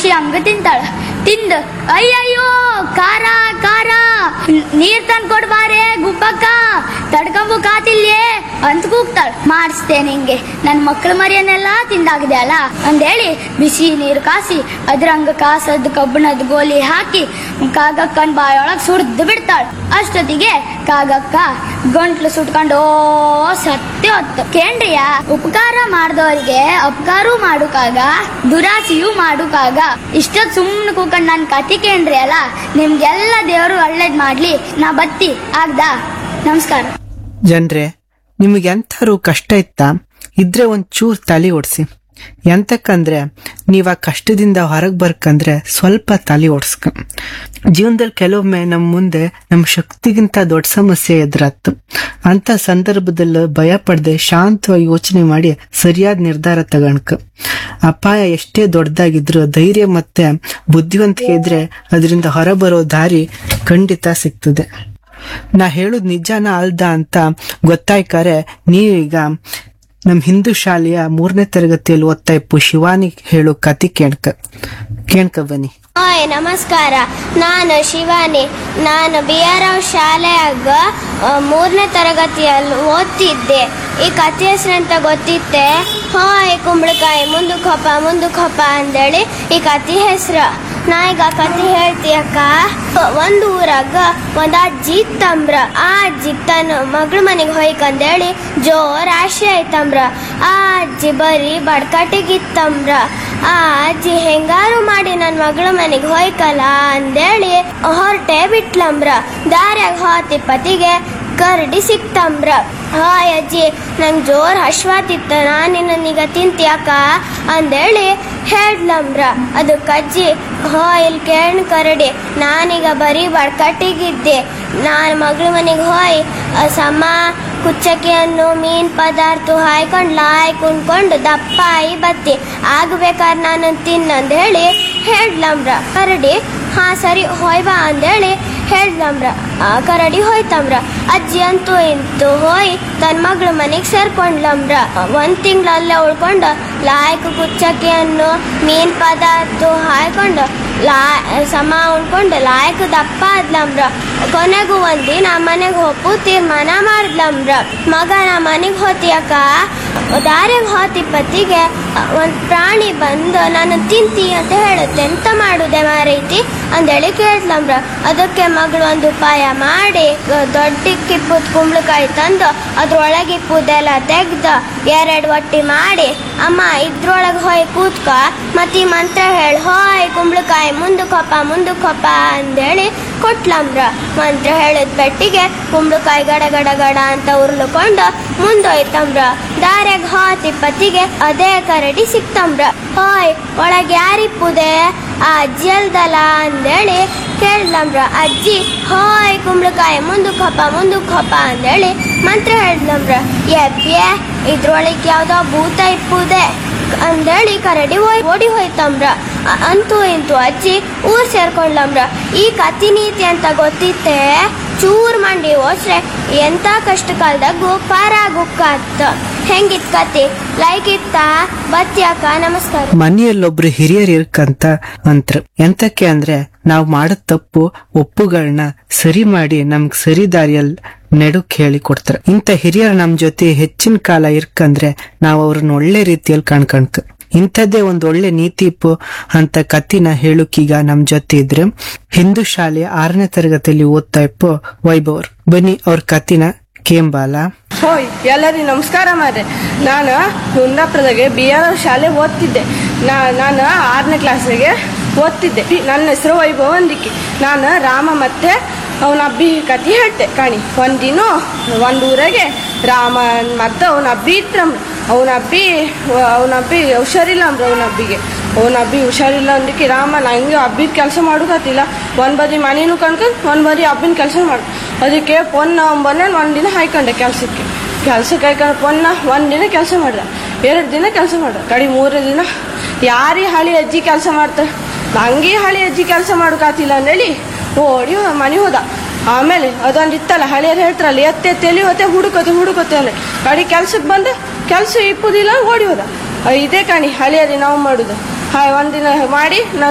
ಬಿಸಿ ಹಂಗ ತಿಂತಾಳ ತಿಂದ ಅಯ್ಯಯ್ಯೋ ಖಾರ ಖಾರ ನೀರ್ ತಂದ್ ಕೊಡ್ಬಾರೆ ಗುಬ್ಬಕ್ಕ ತಡ್ಕೊಂಬು ಕಾತಿಲ್ಯೇ ಅಂತ ಕೂಗ್ತಾಳ ಮಾಡಿಸ್ತೇನೆ ಹಿಂಗೆ ನನ್ ಮಕ್ಳ ಮರಿಯನ್ನೆಲ್ಲ ತಿಂದಾಗಿದೆ ಅಲ್ಲ ಅಂದೇಳಿ ಬಿಸಿ ನೀರು ಕಾಸಿ ಅದ್ರಂಗ ಕಾಸದ್ ಕಬ್ಬಣದ ಗೋಲಿ ಹಾಕಿ ಕಾಗಕ್ಕನ್ ಬಾಯೊಳಗ್ ಸುಡ್ದು ಬಿಡ್ತಾಳ ಅಷ್ಟೊತ್ತಿಗೆ ಕಾಗಕ್ಕ ಗಂಟ್ಲು ಸುಟ್ಕೊಂಡು ಓ ಸತ್ಯ ಹೊತ್ತು ಕೇಂದ್ರಿಯ ಉಪಕಾರ ಮಾಡ್ದವ್ರಿಗೆ ಅಪಕಾರೂ ಮಾಡುಕಾಗ ದುರಾಸೆಯೂ ಮಾಡುಕಾಗ ಇಷ್ಟೊತ್ ಸುಮ್ಮನೆ ಕೂಕೊಂಡ್ ನನ್ ಕತಿ ಕೇಂದ್ರಿ ಅಲ್ಲ ನಿಮ್ಗೆಲ್ಲ ದೇವರು ಒಳ್ಳೇದ್ ಮಾಡ್ಲಿ ನಾ ಬತ್ತಿ ಆಗ್ದಾ ನಮಸ್ಕಾರ ಜನ್ರೆ ನಿಮಗೆ ಎಂಥಾರು ಕಷ್ಟ ಇತ್ತಾ ಇದ್ರೆ ಒಂಚೂರು ತಲೆ ಓಡಿಸಿ ಎಂತಕ್ಕಂದ್ರೆ ನೀವು ಆ ಕಷ್ಟದಿಂದ ಹೊರಗೆ ಬರ್ಕಂದ್ರೆ ಸ್ವಲ್ಪ ತಲೆ ಓಡಿಸ್ಕ ಜೀವನದಲ್ಲಿ ಕೆಲವೊಮ್ಮೆ ನಮ್ಮ ಮುಂದೆ ನಮ್ಮ ಶಕ್ತಿಗಿಂತ ದೊಡ್ಡ ಸಮಸ್ಯೆ ಎದುರಾತು ಅಂತ ಸಂದರ್ಭದಲ್ಲಿ ಭಯ ಪಡದೆ ಶಾಂತವಾಗಿ ಯೋಚನೆ ಮಾಡಿ ಸರಿಯಾದ ನಿರ್ಧಾರ ತಗಣ್ಕ ಅಪಾಯ ಎಷ್ಟೇ ದೊಡ್ಡದಾಗಿದ್ರು ಧೈರ್ಯ ಮತ್ತೆ ಬುದ್ಧಿವಂತಿಕೆ ಇದ್ರೆ ಅದರಿಂದ ಹೊರಬರೋ ದಾರಿ ಖಂಡಿತ ಸಿಗ್ತದೆ ನಾ ಹೇಳುದ್ ನಿಜಾನ ಅಲ್ದ ಅಂತ ಗೊತ್ತಾಯ್ಕಾರೆ ನೀವೀಗ ನಮ್ ಹಿಂದೂ ಶಾಲೆಯ ಮೂರನೇ ತರಗತಿಯಲ್ಲಿ ಓದ್ತಾ ಇಪ್ಪು ಶಿವಾನಿ ಹೇಳು ಕತಿ ಕೇಳ್ಕ ಕೇಳ್ಕ ಬನ್ನಿ ಹಾಯ್ ನಮಸ್ಕಾರ ನಾನು ಶಿವಾನಿ ನಾನು ಬಿ ಆರ್ ರಾವ್ ಶಾಲೆಯಾಗ ಮೂರನೇ ತರಗತಿಯಲ್ಲಿ ಓದ್ತಿದ್ದೆ ಈ ಕಥೆ ಹೆಸರಂತ ಗೊತ್ತಿತ್ತೆ ಹಾಯ್ ಕುಂಬಳಕಾಯಿ ಮುಂದಕ್ಕೆ ಹಪ್ಪ ಮುಂದಕ್ಕೆ ಹಪ್ಪ ಅಂದೇಳಿ ಈ ಕಥೆ ಹೆಸ್ರು ನಾ ಈಗ ಕಥೆ ಹೇಳ್ತೀಯಕ್ಕ ಒಂದು ಊರಾಗ ಒಂದ್ ಅಜ್ಜಿ ಇತ್ತಂಬ್ರ ಆ ಅಜ್ಜಿ ತನ್ನ ಮಗಳ ಮನೆಗೆ ಹೋಯ್ಕಂದೇಳಿ ಜೋರ್ ಆಶೆ ಆಯ್ತಂಬ್ರ ಆ ಅಜ್ಜಿ ಬರೀ ಬಡ್ಕಟ್ಟಿಗಿತ್ತಂಬ್ರ ಆ ಅಜ್ಜಿ ಹೆಂಗಾರು ಮಾಡಿ ನನ್ನ ಮಗಳ ಮನೆಗೆ ಹೋಯ್ಕಲ್ಲ ಅಂದೇಳಿ ಹೊರಟೆ ಬಿಟ್ಲಂಬ್ರ ದಾರ್ಯಾಗ ಹೋತಿ ಪತಿಗೆ ಕರಡಿ ಸಿಕ್ತಂಬ್ರ ಹಾಯ್ ಅಜ್ಜಿ ನಂಗೆ ಜೋರ್ ಹಶ್ವಾತಿತ್ತ ನಾನು ನಿನ್ನೀಗ ತಿಂತ್ಯಾಕ ಅಂದೇಳಿ ಹೇಳ್ಲಂಬ್ರ ಅದಕ್ಕೆ ಅಜ್ಜಿ ಹೋ ಇಲ್ಲಿ ಕೇಳ್ ಕರಡಿ ನಾನೀಗ ಬರೀ ಬಡ್ಕಟ್ಟಿಗಿದ್ದೆ ನಾನು ಮಗಳ ಮನೆಗೆ ಹೋಯ್ ಆ ಸಮ ಕುಚ್ಚಕ್ಕಿಯನ್ನು ಮೀನ್ ಪದಾರ್ಥ ಹಾಯ್ಕೊಂಡು ಲಾಯ್ ಕುಣ್ಕೊಂಡು ದಪ್ಪ ಆಯಿ ಬತ್ತಿ ಆಗ್ಬೇಕಾದ್ರೆ ನಾನು ತಿನ್ನಂದ್ ಹೇಳಿ ಹೇಳ್ಲಂಬ್ರ ಕರಡಿ ಹಾ ಸರಿ ಹೋಯ್ ಬಾ ಅಂದೇಳಿ ಹೇಳ್ಲಂಬ್ರ ಆ ಕರಡಿ ಹೋಯ್ತಂಬ್ರ ಅಜ್ಜಿ ಅಂತೂ ಇಂತು ಹೋಯ್ ತನ್ನ ಮಗಳ ಮನೆಗೆ ಸೇರ್ಕೊಂಡ್ಲಂಬ್ರ ಒಂದ್ ತಿಂಗ್ಳು ಅಲ್ಲೇ ಉಳ್ಕೊಂಡು ಲಾಯ್ಕ್ ಕುಚ್ಚಕ್ಕಿಯನ್ನು ಮೀನ್ ಪದಾರ್ಥ ಹಾಯ್ಕೊಂಡು ಲಾ ಸಮ ಉಣ್ಕೊಂಡು ಲಾಯಕ್ ದಪ್ಪ ಆದ್ಲಂಬ್ರ ಕೊನೆಗೂ ಒಂದಿನ ಮನೆಗೆ ಹೋಗು ತೀರ್ಮಾನ ಮಾಡ್ಲಂಬ್ರ ಮಗ ನಾ ಮನೆಗೆ ಹೋತಿಯಕ್ಕ ದಾರಿಗೆ ಹೋತಿ ಪತಿಗೆ ಒಂದ್ ಪ್ರಾಣಿ ಬಂದು ನಾನು ತಿಂತಿ ಅಂತ ಹೇಳುತ್ತೆ ಎಂತ ಮಾಡುದೆ ಮಾರೈತಿ ಅಂದೇಳಿ ಕೇಳ್ಲಂಬ್ರ ಅದಕ್ಕೆ ಮಗಳು ಒಂದು ಉಪಾಯ ಮಾಡಿ ಗ- ದೊಡ್ಡ ಕಿಪ್ಪುದ್ ಕುಂಬಳಕಾಯಿ ತಂದು ಅದ್ರೊಳಗೆ ಇಪ್ಪುದೆಲ್ಲ ತೆಗ್ದು ಎರಡು ಒಟ್ಟಿ ಮಾಡಿ ಅಮ್ಮ ಇದ್ರೊಳಗೆ ಹೋಯ್ ಕೂತ್ಕ ಮತ್ತೆ ಈ ಮಂತ್ರ ಹೇಳಿ ಹೋಯ್ ಕುಂಬಳಕಾಯಿ ಮುಂದಕ್ಕೊಪ್ಪ ಮುಂದಕ್ಕೊಪ್ಪ ಅಂದೇಳಿ ಕೊಟ್ಲಂಬ್ರ ಮಂತ್ರ ಹೇಳಿದ ಪೆಟ್ಟಿಗೆ ಕುಂಬಳಕಾಯಿ ಗಡ ಗಡ ಗಡ ಅಂತ ಉರ್ಲುಕೊಂಡು ಮುಂದೋಯ್ತಂಬ್ರ ದಾರ್ಯಾಗ ಹೋತಿ ಪತಿಗೆ ಅದೇ ಕರಡಿ ಸಿಕ್ತಂಬ್ರ ಹೋಯ್ ಒಳಗೆ ಯಾರಿಪ್ಪುದೆ ಆ ಅಜ್ಜಿ ಅಲ್ದಲ್ಲ ಅಂದೇಳಿ ಕೇಳ್ಲಂಬ್ರ ಅಜ್ಜಿ ಹೋಯ್ ಕುಂಬಳಕಾಯಿ ಮುಂದಕ್ಕೆ ಹಪ್ಪ ಮುಂದಕ್ಕೆ ಹಪ್ಪ ಅಂದೇಳಿ ಮಂತ್ರ ಹೇಳ್ಲಂಬ್ರ ಎಬ್ಬ್ಯೆ ಇದ್ರೊಳಗೆ ಯಾವ್ದೋ ಭೂತ ಇಪ್ಪುದೆ ಅಂದೇಳಿ ಕರಡಿ ಹೋಯ್ ಓಡಿ ಹೋಯ್ತಂಬ್ರ ಅ- ಅಂತೂ ಇಂತೂ ಅಜ್ಜಿ ಊರ್ ಸೇರ್ಕೊಂಡ್ಲಂಬ್ರ ಈ ಕತಿ ನೀತಿ ಅಂತ ಗೊತ್ತಿತ್ತೆ ಚೂರ್ ಮಂಡಿ ಹೋಸ್ರೆ ಎಂತ ಕಷ್ಟ ಕಾಲದಾಗೂ ಪಾರಾಗುಕ್ಕಾತ್ ಹೆಂಗಿತ್ ಕತಿ ಲೈಕ್ ಇತ್ತ ಬತ್ಯಾಕ ನಮಸ್ಕಾರ ಮನೆಯಲ್ಲೊಬ್ರು ಹಿರಿಯರು ಇರ್ಕಂತ ಅಂತ್ರ ಎಂತಕ್ಕೆ ಅಂದ್ರೆ ನಾವು ಮಾಡೋ ತಪ್ಪು ಒಪ್ಪುಗಳನ್ನ ಸರಿ ಮಾಡಿ ನಮ್ಗ್ ಸರಿ ದಾರಿಯಲ್ಲಿ ನೆಡುಕ್ ಹೇಳಿ ಕೊಡ್ತಾರೆ ಇಂಥ ಹಿರಿಯರು ನಮ್ ಜೊತೆ ಹೆಚ್ಚಿನ ಕಾಲ ಇರ್ಕಂದ್ರೆ ನಾವು ಅವ್ರನ್ನ ಒಳ್ಳೆ ರೀತಿಯಲ್ಲಿ ಕಾಣ್ಕಣ್ಕ ಇಂಥದ್ದೇ ಒಂದ್ ಒಳ್ಳೆ ನೀತಿ ಇಪ್ಪು ಅಂತ ಕತ್ತಿನ ಹೇಳುಕೀಗ ನಮ್ ಜೊತೆ ಇದ್ರೆ ಹಿಂದೂ ಶಾಲೆ ಆರನೇ ತರಗತಿಯಲ್ಲಿ ಓದ್ತಾ ಇಪ್ಪು ವೈಭವ್ರು ಬನ್ನಿ ಅವ್ರ ಕತ್ತಿನ ಕೇಂಬಾಲ ಹೋಯ್ ಎಲ್ಲರಿಗೂ ನಮಸ್ಕಾರ ಮಾರ್ರೆ ನಾನು ಕುಂದಾಪುರದಾಗೆ ಬಿ ಆರ್ ಶಾಲೆ ಓದ್ತಿದ್ದೆ ನಾ ನಾನು ಆರನೇ ಕ್ಲಾಸಿಗೆ ಓದ್ತಿದ್ದೆ ನನ್ನ ಹೆಸರು ವೈಭವ್ ಅಂದಿಕ್ಕಿ ನಾನು ರಾಮ ಮತ್ತೆ ಅವನ ಅಬ್ಬಿ ಕತೆ ಹೇಳ್ತೆ ಕಾಣಿ ಒಂದಿನ ಒಂದು ಊರಾಗೆ ರಾಮ ಮತ್ತು ಅವನ ಅಬ್ಬಿ ಇತ್ರಮ್ಮ ಅವನ ಅಬ್ಬಿ ಅವನ ಅಬ್ಬಿ ಹುಷಾರಿಲ್ಲ ಅಂದ್ರ ಅವನ ಅಬ್ಬಿಗೆ ಅವನ ಅಬ್ಬಿ ಹುಷಾರಿಲ್ಲ ಅಂದಕ್ಕೆ ರಾಮ ನಂಗೆ ಹಬ್ಬಿದ ಕೆಲಸ ಮಾಡೋಕತ್ತಿಲ್ಲ ಒಂದ್ ಬದಿ ಮನೇನು ಕಣ್ಕೊಂಡು ಒಂದ್ ಬದಿ ಹಬ್ಬಿನ ಕೆಲಸ ಮಾಡು ಅದಕ್ಕೆ ಪೊನ್ನ ಬಂದ ಒಂದ್ ದಿನ ಹಾಯ್ಕೊಂಡೆ ಕೆಲ್ಸಕ್ಕೆ ಕೆಲ್ಸಕ್ಕೆ ಹಾಯ್ಕೊಂಡು ಪೊನ್ನ ಒಂದ್ ದಿನ ಕೆಲಸ ಮಾಡ್ದ ಎರಡು ದಿನ ಕೆಲಸ ಮಾಡ್ದ ಕಡಿ ಮೂರನೇ ದಿನ ಯಾರೀ ಹಳಿ ಅಜ್ಜಿ ಕೆಲಸ ಮಾಡ್ತಾರೆ ನಂಗೆ ಹಳಿ ಅಜ್ಜಿ ಕೆಲಸ ಮಾಡೋಕಾತಿಲ್ಲ ಅಂದೇಳಿ ಓಡಿ ಮನೆ ಹೋದ ಆಮೇಲೆ ಅದೊಂದು ಇತ್ತಲ್ಲ ಹಳಿಯರು ಹೇಳ್ತಾರಲ್ಲ ಎತ್ತೆ ತೆಲಿ ಹೊತ್ತೆ ಹುಡುಕೋತೆ ಹುಡುಕೋತೆ ಅಂದ್ರೆ ಕಡಿ ಕೆಲ್ಸಕ್ಕೆ ಬಂದು ಕೆಲಸ ಇಪ್ಪುದಿಲ್ಲ ಓಡಿ ಹೋದ ಇದೇ ಕಾಣಿ ಹಳಿಯರಿ ನಾವು ಮಾಡುದು ಹಾಯ್ ಒಂದಿನ ಮಾಡಿ ನಾವು